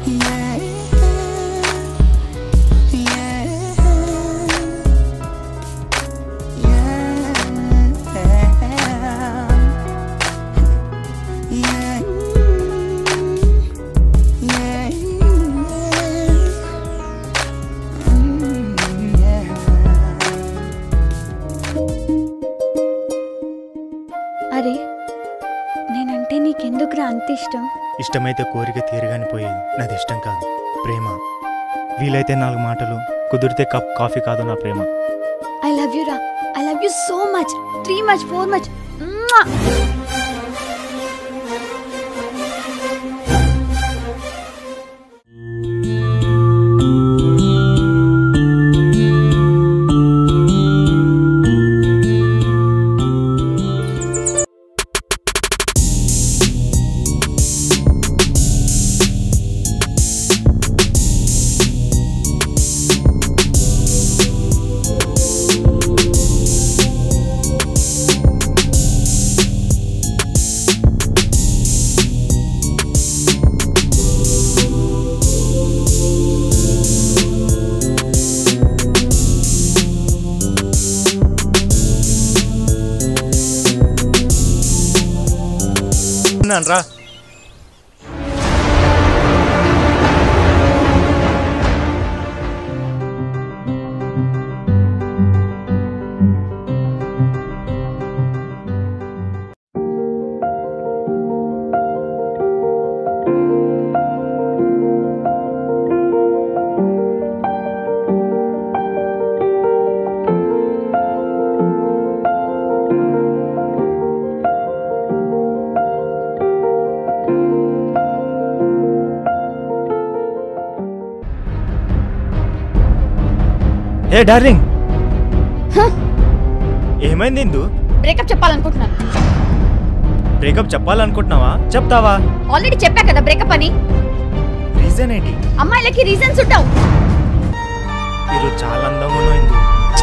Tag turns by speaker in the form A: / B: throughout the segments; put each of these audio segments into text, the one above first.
A: అరే నేనంటే నీకెందుకురా అంత ఇష్టం
B: ఇష్టమైతే కోరిక తీరగాని పోయేది నాది ఇష్టం కాదు ప్రేమ వీలైతే నాలుగు మాటలు కుదిరితే కప్ కాఫీ కాదు నా ప్రేమ
A: ఐ లవ్ యూ రా I love you so much three much four much
B: రా ఏ డార్లింగ్ ఏమైంది ఇందు
A: బ్రేకప్ చెప్పాలనుకుంటున్నాను
B: బ్రేకప్ చెప్పాలనుకుంటున్నావా చెప్తావా
A: ఆల్రెడీ చెప్పా కదా బ్రేకప్ అని
B: రీజన్ ఏంటి
A: అమ్మాయిలకి రీజన్స్ ఉంటావు
B: ఈరోజు చాలా అందంగా ఉన్నావు ఇందు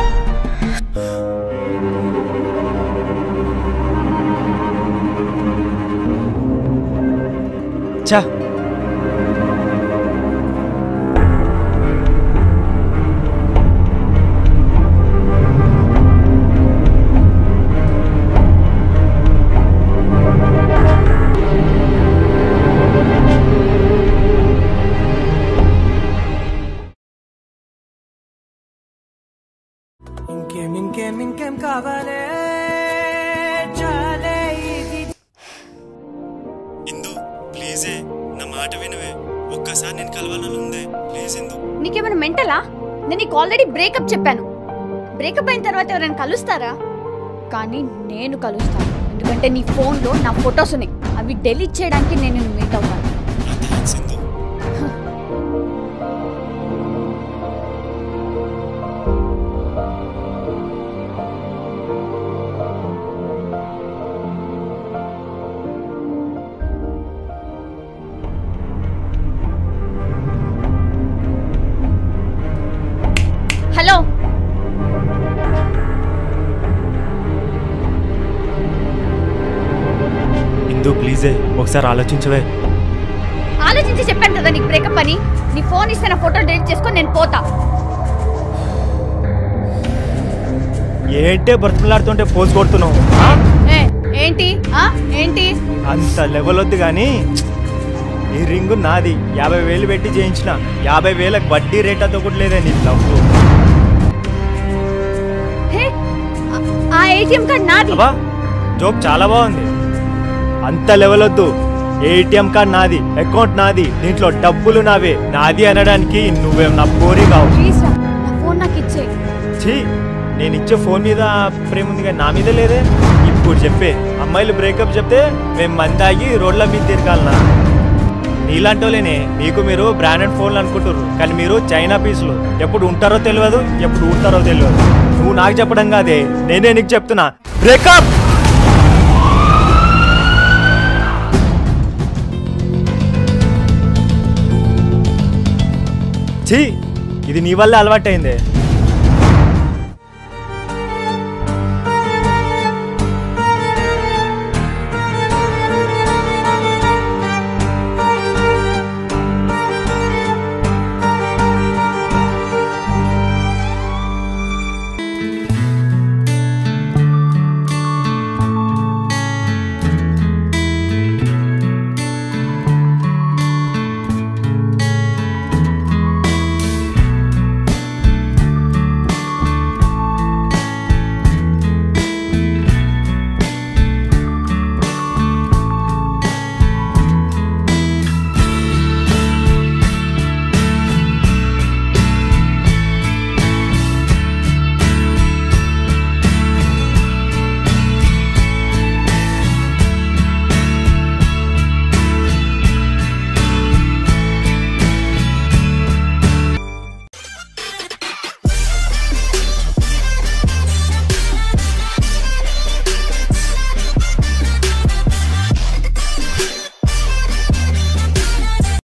B: చా
C: ఇంకేం ఇంకేం ఇంకేం కావాలే చాలే ఇది
B: ఇందు ప్లీజే నా మాట వినవే ఒక్కసారి నేను కలవాలని ఉందే ప్లీజ్ ఇందు
A: నీకేమైనా మెంటలా నేను నీకు ఆల్రెడీ బ్రేకప్ చెప్పాను బ్రేకప్ అయిన తర్వాత ఎవరైనా కలుస్తారా కానీ నేను కలుస్తాను ఎందుకంటే నీ ఫోన్లో నా ఫొటోస్ ఉన్నాయి అవి డెలీట్ చేయడానికి నేను మీట్ అవుతాను
B: థ్యాంక్స్ ఇందు
A: హలో
B: ఇందు ప్లీజే ఒకసారి ఆలోచించవే
A: ఆలోచించి చెప్పాను కదా నీకు బ్రేకప్ అని నీ ఫోన్ ఇస్తే నా ఫోటో డెలీట్ చేసుకొని నేను పోతా
B: ఏంటే బ్రతిమలాడుతుంటే పోజ్ కొడుతున్నావు ఆ?
A: ఏ, ఏంటి ఆ ఏంటి
B: అంత లెవెల్ వద్దు కానీ ఈ రింగు నాది యాభై వేలు పెట్టి చేయించిన యాభై వేలకు వడ్డీ రేట్ కూడా లేదే నీ లవ్
A: హే, ఆ- ఆ ఏటీఎం కార్డ్ నాది
B: అబ్బా జోక్ చాలా బాగుంది అంత లెవెల్ వద్దు ఏటీఎం కార్డ్ నాది అకౌంట్ నాది దీంట్లో డబ్బులు నావే నాది అనడానికి నువ్వేం నా పోరి కావు
A: ప్లీజ్ రా నా ఫోన్ నాకు ఇచ్చే
B: ఛీ నేను ఇచ్చే ఫోన్ మీద ప్రేమ ఉంది కానీ నా మీద లేదే ఇప్పుడు చెప్పే అమ్మాయిలు బ్రేకప్ చెప్తే మేము మందాగి రోడ్ల మీద తిరగాలనా నీలాంటి వాళ్ళేనే మీకు మీరు బ్రాండెడ్ ఫోన్లు అనుకుంటారు కానీ మీరు చైనా పీసులు ఎప్పుడు ఉంటారో తెలియదు ఎప్పుడు ఉంటారో తెలియదు నువ్వు నాకు చెప్పడం కాదే నేనే నీకు చెప్తున్నా బ్రేకప్ ఛీ ఇది నీ వల్ల అలవాటైందే